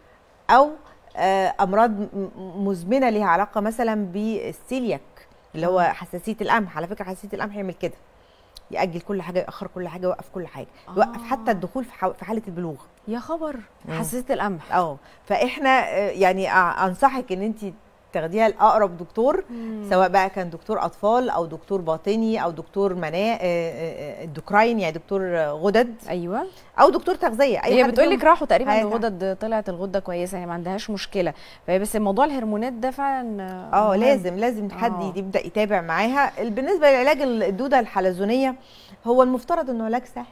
او آه، امراض م- م- مزمنه ليها علاقه مثلا بالسيلياك اللي هو آه. حساسيه القمح على فكره حساسيه القمح يعمل كده ياجل كل حاجه ياخر كل حاجه يوقف كل حاجه يوقف آه. حتى الدخول في حو- في حاله البلوغ يا خبر مم. حساسيه القمح اه فاحنا آه، يعني أ- انصحك ان انت تاخديها لاقرب دكتور سواء بقى كان دكتور اطفال او دكتور باطني او دكتور مناء الدكراين يعني دكتور آه، غدد ايوه او دكتور تغذيه اي هي حد بتقول فيهم. لك راحوا تقريبا هيتع- الغدد طلعت الغده كويسه يعني ما عندهاش مشكله فهي بس موضوع الهرمونات ده فعلا اه مهم. لازم لازم حد آه. يبدا يتابع معاها ال- بالنسبه لعلاج الدوده الحلزونيه هو المفترض انه علاج سهل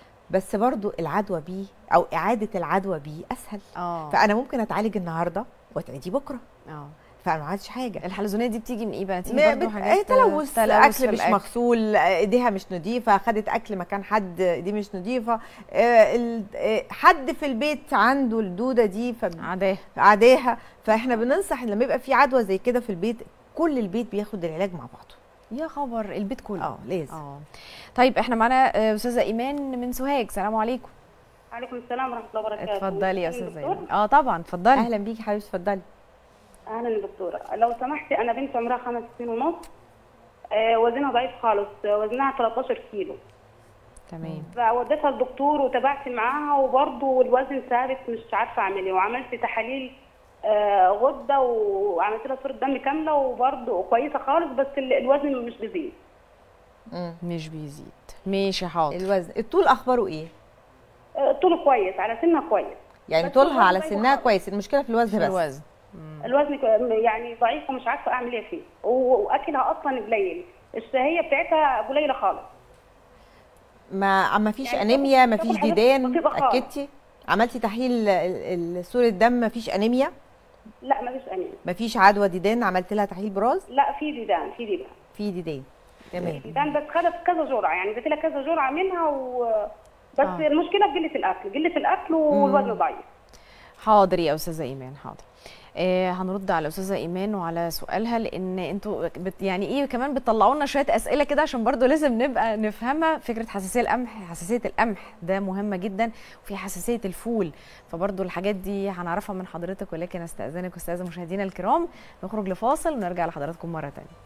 بس برضو العدوى بيه او اعاده العدوى بيه اسهل اه فانا ممكن اتعالج النهارده واتعدي بكره اه فانا ما عملتش حاجه الحلزونيه دي بتيجي من ايه بقى؟ تيجي ما برضه بت- حاجات تلوث, تلوث في اكل مش الأكل. مغسول آه، ايديها مش نظيفه خدت اكل مكان حد دي مش نظيفه آه، ال- آه، حد في البيت عنده الدوده دي عداه فعداها فاحنا بننصح لما يبقى في عدوى زي كده في البيت كل البيت بياخد العلاج مع بعضه يا خبر البيت كله اه لازم اه طيب احنا معانا آه، استاذه ايمان من سوهاج سلام عليكم عليكم السلام ورحمه الله وبركاته اتفضلي يا أهلاً استاذه دكتور. ايمان اه طبعا اتفضلي اهلا بيكي حبيبتي اتفضلي اهلا يا دكتوره لو سمحتي انا بنت عمرها خمس سنين ونص آه، وزنها ضعيف خالص آه، وزنها 13 كيلو تمام فوديتها الدكتور وتابعت معاها وبرضه الوزن ثابت مش عارفه اعمل ايه وعملت تحاليل آه، غده وعملت لها صوره دم كامله وبرضه كويسه خالص بس ال- الوزن مش بيزيد مم. مش بيزيد ماشي حاضر الوزن الطول اخباره ايه آه، طوله كويس على سنها كويس يعني بس طولها الوزن على ضعيف سنها خالص. كويس المشكله في الوزن بس الوزن الوزن كو- يعني ضعيف ومش عارفه اعمل ايه فيه و- واكلها اصلا قليل الشهيه بتاعتها قليله خالص ما ما فيش يعني انيميا ما تاكل فيش حاجات ديدان بسيطة خالص. اكدتي عملتي تحليل ال- ال- صوره دم ما فيش انيميا لا مفيش انيميا ما فيش عدوى ديدان عملت لها تحليل براز لا في ديدان في ديدان في ديدان تمام ديدان بس خدت كذا جرعه يعني اديت لها كذا جرعه منها و بس آه. آه. المشكله في قله الاكل قله الاكل والوزن ضعيف حاضر يا استاذه ايمان حاضر آه هنرد على استاذه ايمان وعلى سؤالها لان انتوا بت يعني ايه كمان بتطلعوا لنا شويه اسئله كده عشان برضو لازم نبقى نفهمها فكره حساسيه القمح حساسيه القمح ده مهمه جدا وفي حساسيه الفول فبرضو الحاجات دي هنعرفها من حضرتك ولكن استاذنك استاذه مشاهدينا الكرام نخرج لفاصل ونرجع لحضراتكم مره ثانيه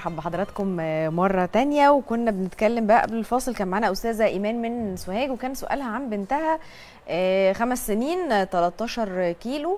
برحب بحضراتكم آه، مرة تانية وكنا بنتكلم بقى قبل الفاصل كان معانا أستاذة إيمان من سوهاج وكان سؤالها عن بنتها آه، خمس سنين آه، 13 كيلو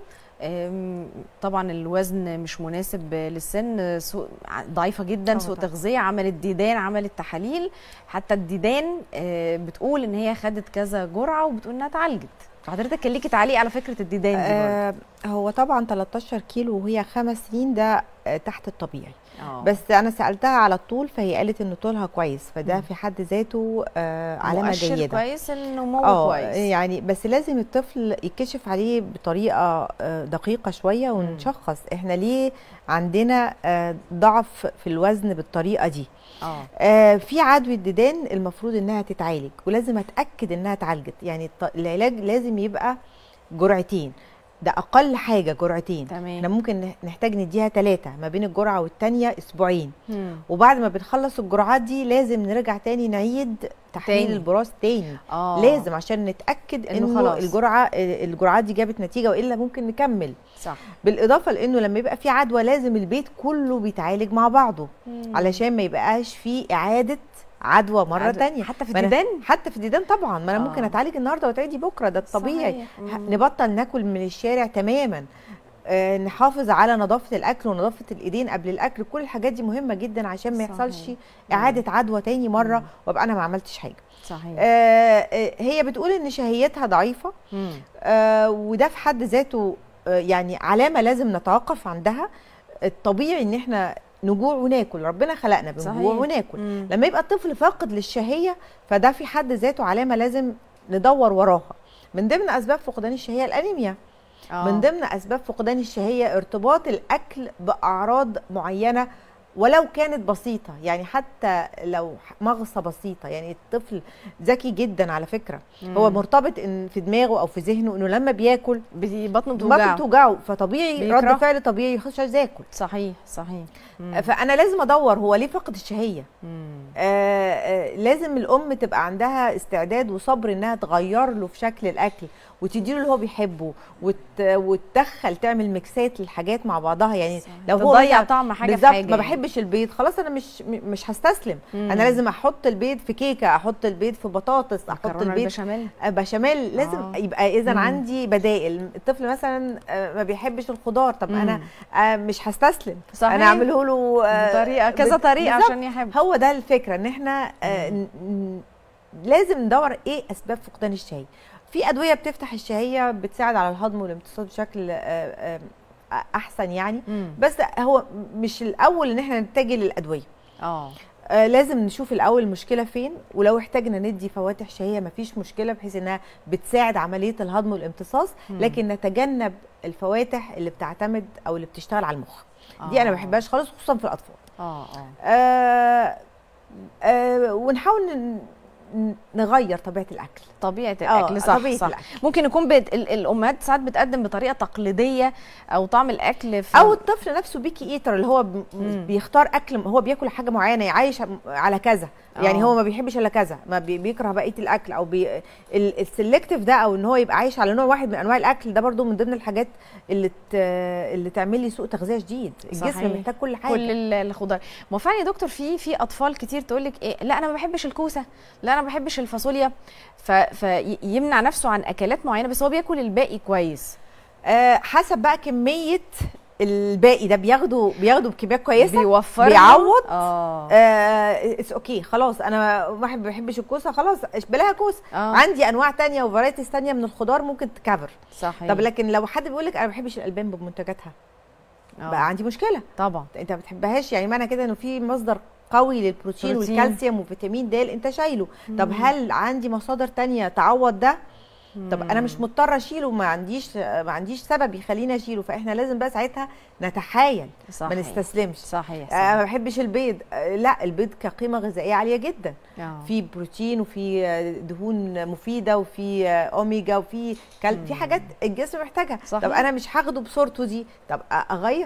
آم، طبعا الوزن مش مناسب للسن آه، سوء ع- ضعيفة جدا آه سوء طبعاً. تغذية عملت ديدان عملت تحاليل حتى الديدان آه، بتقول ان هي خدت كذا جرعة وبتقول انها اتعالجت فحضرتك كان ليكي تعليق على فكرة الديدان دي برضه آه هو طبعا 13 كيلو وهي خمس سنين ده آه تحت الطبيعي آه. بس انا سالتها على الطول فهي قالت ان طولها كويس فده مم. في حد ذاته آه علامه مؤشر جيده كويس النمو اه كويس يعني بس لازم الطفل يتكشف عليه بطريقه آه، دقيقه شويه ونشخص احنا ليه عندنا آه، ضعف في الوزن بالطريقه دي اه آه، في عدوى الديدان المفروض انها تتعالج ولازم اتاكد انها اتعالجت يعني الط- العلاج لازم يبقى جرعتين ده اقل حاجه جرعتين تمام. احنا ممكن نح- نحتاج نديها ثلاثه ما بين الجرعه والتانيه اسبوعين مم. وبعد ما بنخلص الجرعات دي لازم نرجع تاني نعيد تحليل تاني. البراز تاني اه لازم عشان نتاكد إنه انه خلاص. الجرعه الجرعات دي جابت نتيجه والا ممكن نكمل صح بالاضافه لانه لما يبقى في عدوى لازم البيت كله بيتعالج مع بعضه علشان ما يبقاش في اعاده عدوى مره عدوى. تانية حتى في ما أنا- الديدان؟ حتى في الديدان طبعا ما انا آه. ممكن اتعالج النهارده وتعيدي بكره ده الطبيعي صحيح. ه- مم. نبطل ناكل من الشارع تماما آه نحافظ على نظافه الاكل ونظافه الايدين قبل الاكل كل الحاجات دي مهمه جدا عشان ما صحيح. يحصلش اعاده عدوى تاني مره مم. وابقى انا ما عملتش حاجه صحيح آه آه، هي بتقول ان شهيتها ضعيفه مم. آه وده في حد ذاته آه يعني علامه لازم نتوقف عندها الطبيعي ان احنا نجوع وناكل ربنا خلقنا بنجوع صحيح. وناكل مم. لما يبقى الطفل فاقد للشهيه فده في حد ذاته علامه لازم ندور وراها من ضمن اسباب فقدان الشهيه الانيميا آه. من ضمن اسباب فقدان الشهيه ارتباط الاكل باعراض معينه ولو كانت بسيطه يعني حتى لو مغصه بسيطه يعني الطفل ذكي جدا على فكره مم. هو مرتبط ان في دماغه او في ذهنه انه لما بياكل بي- بطنه بطنه بتوجعه بتوجعه فطبيعي بيكره. رد فعل طبيعي يخش عايز ياكل صحيح صحيح مم. فانا لازم ادور هو ليه فقد الشهيه مم. آه آه لازم الام تبقى عندها استعداد وصبر انها تغير له في شكل الاكل وتديله اللي هو بيحبه وت... وتدخل تعمل ميكسات للحاجات مع بعضها يعني صح. لو هو تضيع مثلاً طعم حاجة في بالظبط حاجة ما يعني. بحبش البيض خلاص انا مش م- مش هستسلم مم. انا لازم احط البيض في كيكه احط البيض في بطاطس احط مكرونة البيض البشاميل آه، بشاميل لازم آه. آه. يبقى اذا مم. عندي بدائل الطفل مثلا آه، ما بيحبش الخضار طب مم. انا آه، مش هستسلم صحيح. انا اعمله له آه، بطريقة كذا بت- طريقة بالظبط. عشان يحب هو ده الفكره ان احنا آه، ن- ن- لازم ندور ايه اسباب فقدان الشهيه في ادويه بتفتح الشهيه بتساعد على الهضم والامتصاص بشكل آه، آه، احسن يعني مم. بس هو مش الاول ان احنا نتجه للادويه اه آه لازم نشوف الاول المشكله فين ولو احتاجنا ندي فواتح شهيه مفيش مشكله بحيث انها بتساعد عمليه الهضم والامتصاص مم. لكن نتجنب الفواتح اللي بتعتمد او اللي بتشتغل على المخ دي انا ما آه. بحبهاش خالص خصوصا في الاطفال اه اه آه آه ونحاول ن- ن- نغير طبيعه الاكل طبيعه آه، الاكل صح طبيعة صح الأكل. ممكن يكون بت... ال- الامهات ساعات بتقدم بطريقه تقليديه او طعم الاكل في او الطفل نفسه بيكي ايتر اللي هو ب- مم. بيختار اكل هو بياكل حاجه معينه عايش على كذا يعني آه. هو ما بيحبش الا كذا ما بي- بيكره بقيه الاكل او بي السلكتيف ده او ان هو يبقى عايش على نوع واحد من انواع الاكل ده برضو من ضمن الحاجات اللي ت... اللي تعمل لي سوء تغذيه شديد الجسم صحيح. محتاج كل حاجه كل ال- الخضار ما هو فعلا يا دكتور في في اطفال كتير تقول لك ايه لا انا ما بحبش الكوسه لا انا ما بحبش الفاصوليا ف... فيمنع نفسه عن اكلات معينه بس هو بياكل الباقي كويس آه حسب بقى كميه الباقي ده بياخده بياخده بكميات كويسه بيوفر له. بيعوض اه اتس اوكي خلاص انا واحد ما بيحبش الكوسه خلاص بلاها كوسه آه. عندي انواع تانية وفرايتيز تانية من الخضار ممكن تكفر صحيح طب لكن لو حد بيقول لك انا ما بحبش الالبان بمنتجاتها آه. بقى عندي مشكله طبعا انت ما بتحبهاش يعني معنى كده انه في مصدر قوي للبروتين بروتين. والكالسيوم وفيتامين د انت شايله طب هل عندي مصادر تانية تعوض ده طب انا مش مضطره اشيله ما عنديش ما عنديش سبب يخليني اشيله فاحنا لازم بقى ساعتها نتحايل ما صحيح. نستسلمش صحيح, آه ما صحيح. بحبش البيض آه لا البيض كقيمه غذائيه عاليه جدا آه. في بروتين وفي آه، دهون مفيده وفي آه، اوميجا وفي كال... في حاجات الجسم محتاجها صحيح. طب انا مش هاخده بصورته دي طب أ- اغير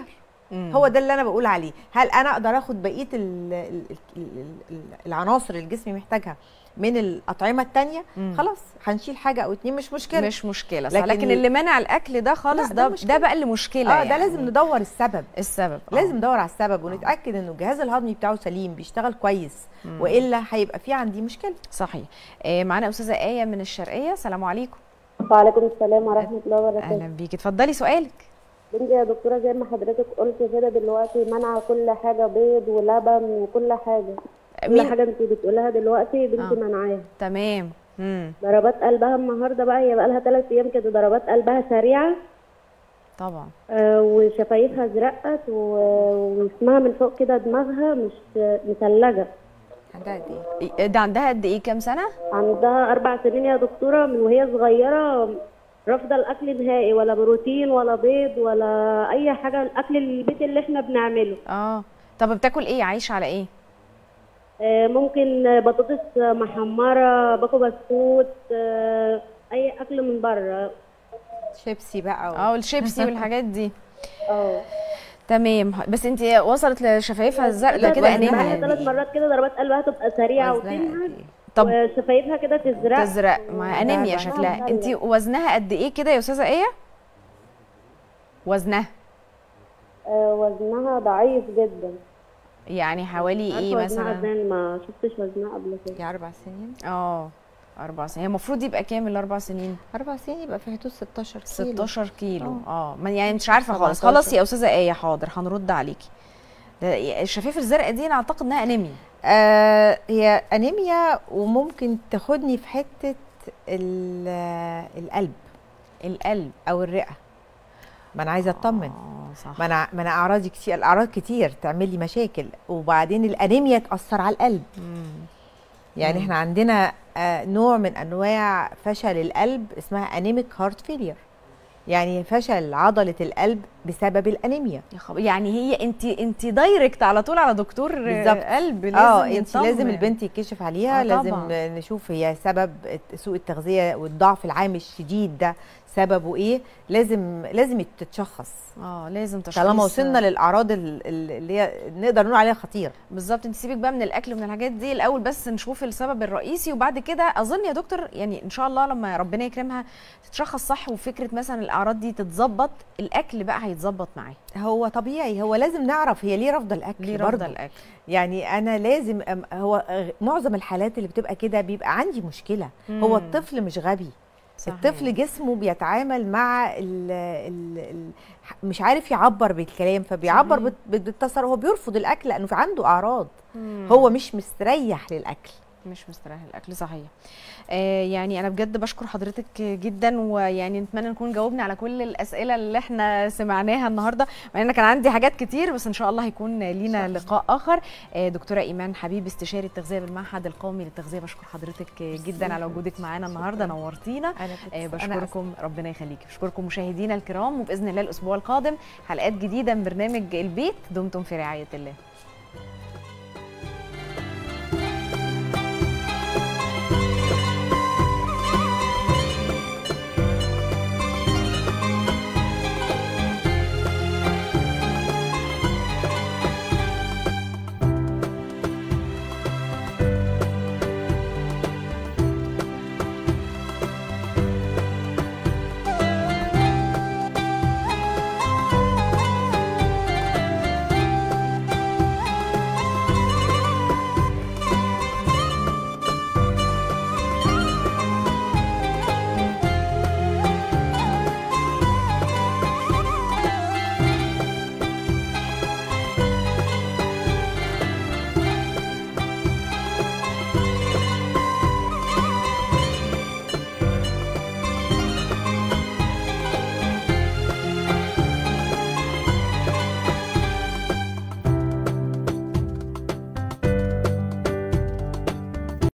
مم. هو ده اللي انا بقول عليه هل انا اقدر اخد بقيه ال- ال- ال- ال- العناصر اللي الجسم محتاجها من الاطعمه التانية مم. خلاص هنشيل حاجه او اتنين مش مشكله مش مشكله صح لكن, لكن لكن اللي منع الاكل ده خالص لا، ده ده مشكلة. ده بقى اللي مشكله اه ده يعني. لازم ندور السبب السبب آه. لازم ندور على السبب ونتاكد انه الجهاز الهضمي بتاعه سليم بيشتغل كويس مم. والا هيبقى في عندي مشكله صحيح آه معانا استاذه ايه من الشرقيه السلام عليكم وعليكم السلام ورحمة الله وبركاته اهلا بيكي اتفضلي سؤالك بنتي يا دكتورة زي ما حضرتك قلت كده دلوقتي منع كل حاجة بيض ولبن وكل حاجة كل مين حاجة انت بتقولها دلوقتي بنتي آه. منعاها تمام امم ضربات قلبها النهاردة بقى هي بقى لها ثلاث أيام كده ضربات قلبها سريعة طبعا آه وشفايفها زرقت و- واسمها من فوق كده دماغها مش مثلجة عندها قد ايه إيه- ده عندها قد ايه كام سنه عندها أربع سنين يا دكتورة من وهي صغيرة رافضة الأكل نهائي ولا بروتين ولا بيض ولا أي حاجة الأكل البيت اللي احنا بنعمله اه طب بتاكل ايه عايشه على ايه آه، ممكن بطاطس محمرة باكو بسكوت آه، أي أكل من بره شيبسي بقى و... اه والشيبسي والحاجات دي اه تمام بس انت وصلت لشفايفها الزرق ده كده وزنها انيميا قد معايا ثلاث إيه؟ مرات كده ضربات قلبها تبقى سريعة وزنها قد وتنهج إيه؟ طب وشفايفها كده تزرق تزرق مع انيميا لا، شكلها لا. انت وزنها قد ايه كده يا استاذه ايه وزنها آه، وزنها ضعيف جدا يعني حوالي ايه عارفة وزنها مثلا ازاي ما شفتش وزنها قبل كده يا اربع سنين اه اربع سنين هي المفروض يبقى كام الاربع سنين اربع سنين يبقى في حدود 16 كيلو 16 كيلو آه. اه ما يعني مش عارفه خالص 17. خلاص يا استاذه ايه حاضر هنرد عليكي ده الشفايف الزرقاء دي انا اعتقد انها انيميا آه هي انيميا وممكن تاخدني في حته ال- القلب القلب او الرئه ما انا عايزه اطمن اه صح ما انا ما انا اعراضي كتير الاعراض كتير تعمل لي مشاكل وبعدين الانيميا تاثر على القلب مم. يعني مم. احنا عندنا آه نوع من انواع فشل القلب اسمها انيميك هارت فيلير يعني فشل عضله القلب بسبب الانيميا يا خبر يعني هي انت انت دايركت على طول على دكتور بالظبط. قلب لازم اه انت يطمن. لازم البنت يتكشف عليها آه، لازم طبعاً. نشوف هي سبب سوء التغذيه والضعف العام الشديد ده سببه ايه لازم لازم تتشخص اه لازم تشخيص طالما وصلنا للاعراض ال- ال- اللي هي نقدر نقول عليها خطيره بالظبط انت سيبك بقى من الاكل ومن الحاجات دي الاول بس نشوف السبب الرئيسي وبعد كده اظن يا دكتور يعني ان شاء الله لما ربنا يكرمها تتشخص صح وفكره مثلا الاعراض دي تتظبط الاكل بقى هيتظبط معاه هو طبيعي هو لازم نعرف هي ليه رافضه الاكل ليه رافضه برضه. الاكل يعني انا لازم أم- هو أغ- معظم الحالات اللي بتبقى كده بيبقى عندي مشكله هو مم. الطفل مش غبي صحيح. الطفل جسمه بيتعامل مع ال ال ال مش عارف يعبر بالكلام فبيعبر صحيح. بت- بالتصرف هو بيرفض الاكل لانه في عنده اعراض مم. هو مش مستريح للاكل مش مستريح الاكل صحيح آه يعني انا بجد بشكر حضرتك جدا ويعني نتمنى نكون جاوبنا على كل الاسئله اللي احنا سمعناها النهارده مع ان كان عندي حاجات كتير بس ان شاء الله هيكون لينا لقاء اخر آه دكتوره ايمان حبيب استشاري التغذيه بالمعهد القومي للتغذيه بشكر حضرتك جدا على وجودك معانا النهارده نورتينا انا كنت- آه أنا بشكركم ربنا يخليكي بشكركم مشاهدينا الكرام وباذن الله الاسبوع القادم حلقات جديده من برنامج البيت دمتم في رعايه الله